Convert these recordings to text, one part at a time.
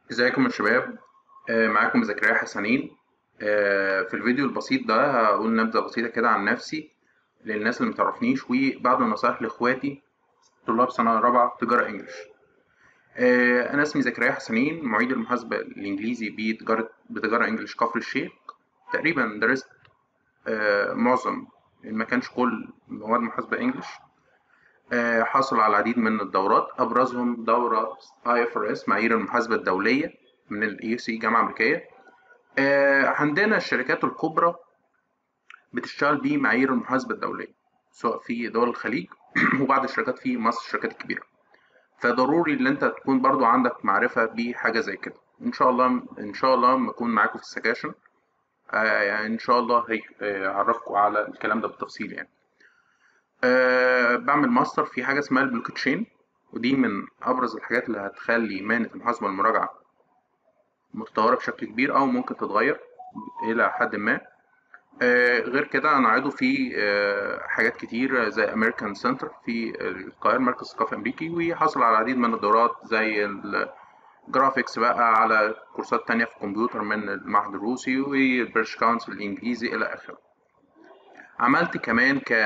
ازيكم يا شباب آه، معاكم زكريا حسنين آه، في الفيديو البسيط ده هقول نبذة بسيطة كده عن نفسي للناس اللي متعرفنيش وبعض النصائح لإخواتي طلاب سنة رابعة تجارة إنجلش آه، أنا اسمي زكريا حسنين معيد المحاسبة الإنجليزي بتجارة بتجارة إنجلش كفر الشيخ تقريبا درست معظم إن ما كانش كل مواد محاسبة إنجلش حصل على العديد من الدورات أبرزهم دورة IFRS معايير المحاسبة الدولية من ال EUC جامعة أمريكية عندنا الشركات الكبرى بتشتغل بمعايير المحاسبة الدولية سواء في دول الخليج وبعض الشركات في مصر الشركات الكبيرة فضروري ان انت تكون برضو عندك معرفة بحاجة زي كده ان شاء الله ان شاء الله لما اكون معاكم في السكاشن يعني ان شاء الله هيعرفكم على الكلام ده بالتفصيل يعني أه بعمل ماستر في حاجة اسمها البلوك تشين ودي من أبرز الحاجات اللي هتخلي مهنة المحاسبة والمراجعة متطورة بشكل كبير أو ممكن تتغير إلى حد ما أه غير كده أنا عضو في أه حاجات كتير زي أمريكان سنتر في القاهرة مركز ثقافي أمريكي وحصل على العديد من الدورات زي الجرافيكس بقى على كورسات تانية في الكمبيوتر من المعهد الروسي والبريتش كونسل الإنجليزي إلى آخره عملت كمان ك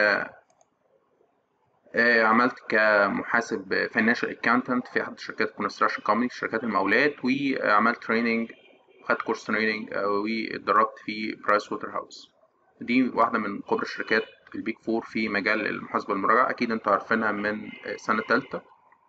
عملت كمحاسب فاينانشال اكاونتنت في احد شركات كونستراكشن كومباني شركات المقاولات وعملت تريننج خدت كورس تريننج واتدربت في برايس ووتر هاوس دي واحدة من كبرى الشركات البيك فور في مجال المحاسبة والمراجعة أكيد أنتوا عارفينها من سنة تالتة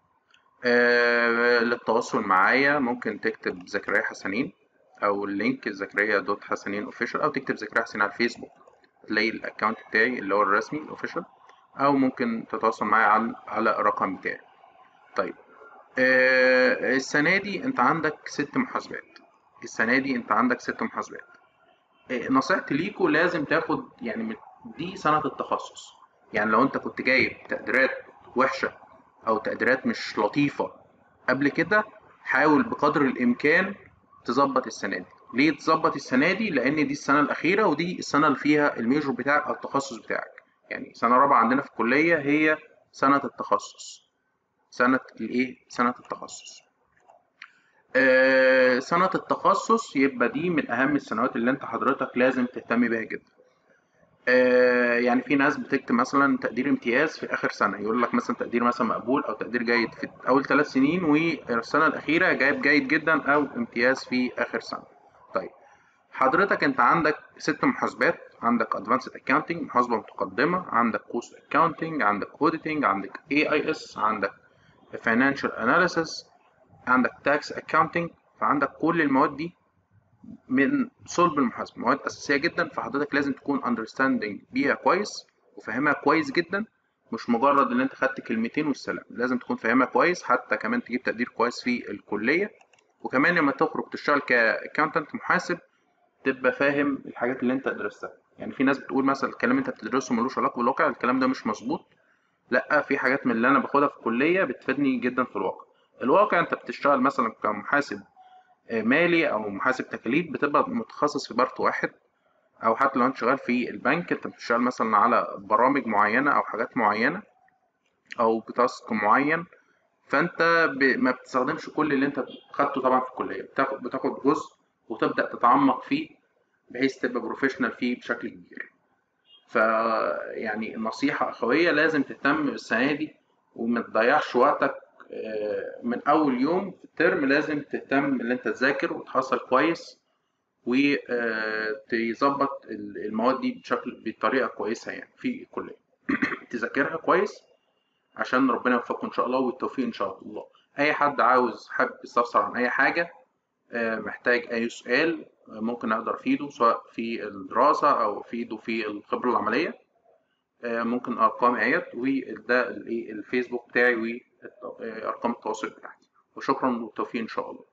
للتواصل معايا ممكن تكتب زكريا حسنين أو اللينك زكريا دوت حسنين أوفيشال أو تكتب زكريا حسنين على الفيسبوك تلاقي الأكونت بتاعي اللي هو الرسمي الأوفيشال او ممكن تتواصل معايا على على الرقم بتاعي طيب آه السنه دي انت عندك ست محاسبات السنه دي انت عندك ست محاسبات آه نصيحتي ليكوا لازم تاخد يعني دي سنه التخصص يعني لو انت كنت جايب تقديرات وحشه او تقديرات مش لطيفه قبل كده حاول بقدر الامكان تظبط السنه دي ليه تظبط السنه دي لان دي السنه الاخيره ودي السنه اللي فيها الميجور بتاعك او التخصص بتاعك يعني سنة رابعة عندنا في الكلية هي سنة التخصص سنة الإيه؟ سنة التخصص آه سنة التخصص يبقى دي من أهم السنوات اللي أنت حضرتك لازم تهتم بيها جدا آه يعني في ناس بتكتب مثلا تقدير امتياز في آخر سنة يقول لك مثلا تقدير مثلا مقبول أو تقدير جيد في أول ثلاث سنين والسنة الأخيرة جايب جيد جدا أو امتياز في آخر سنة طيب حضرتك أنت عندك ست محاسبات عندك ادفانسد اكاونتنج محاسبه متقدمه عندك كوست اكاونتنج عندك اوديتنج عندك اي اي اس عندك فاينانشال اناليسيس عندك تاكس اكاونتنج فعندك كل المواد دي من صلب المحاسبه مواد اساسيه جدا فحضرتك لازم تكون اندرستاندنج بيها كويس وفاهمها كويس جدا مش مجرد ان انت خدت كلمتين والسلام لازم تكون فاهمها كويس حتى كمان تجيب تقدير كويس في الكليه وكمان لما تخرج تشتغل كاكاونتنت محاسب تبقى فاهم الحاجات اللي انت درستها يعني في ناس بتقول مثلا الكلام انت بتدرسه ملوش علاقه بالواقع الكلام ده مش مظبوط لا في حاجات من اللي انا باخدها في الكليه بتفيدني جدا في الواقع الواقع انت بتشتغل مثلا كمحاسب مالي او محاسب تكاليف بتبقى متخصص في بارت واحد او حتى لو انت شغال في البنك انت بتشتغل مثلا على برامج معينه او حاجات معينه او بتاسك معين فانت ما بتستخدمش كل اللي انت خدته طبعا في الكليه بتاخد بتاخد جزء وتبدا تتعمق فيه بحيث تبقى بروفيشنال فيه بشكل كبير ف يعني نصيحة أخوية لازم تهتم السنة دي وما تضيعش وقتك من أول يوم في الترم لازم تهتم إن أنت تذاكر وتحصل كويس وتظبط المواد دي بشكل بطريقة كويسة يعني في الكلية تذاكرها كويس عشان ربنا يوفقكم إن شاء الله والتوفيق إن شاء الله أي حد عاوز حابب يستفسر عن أي حاجة محتاج أي سؤال ممكن أقدر أفيده سواء في الدراسة أو أفيده في الخبرة العملية ممكن أرقام آيات وده الفيسبوك بتاعي وأرقام التواصل بتاعتي وشكرا والتوفيق إن شاء الله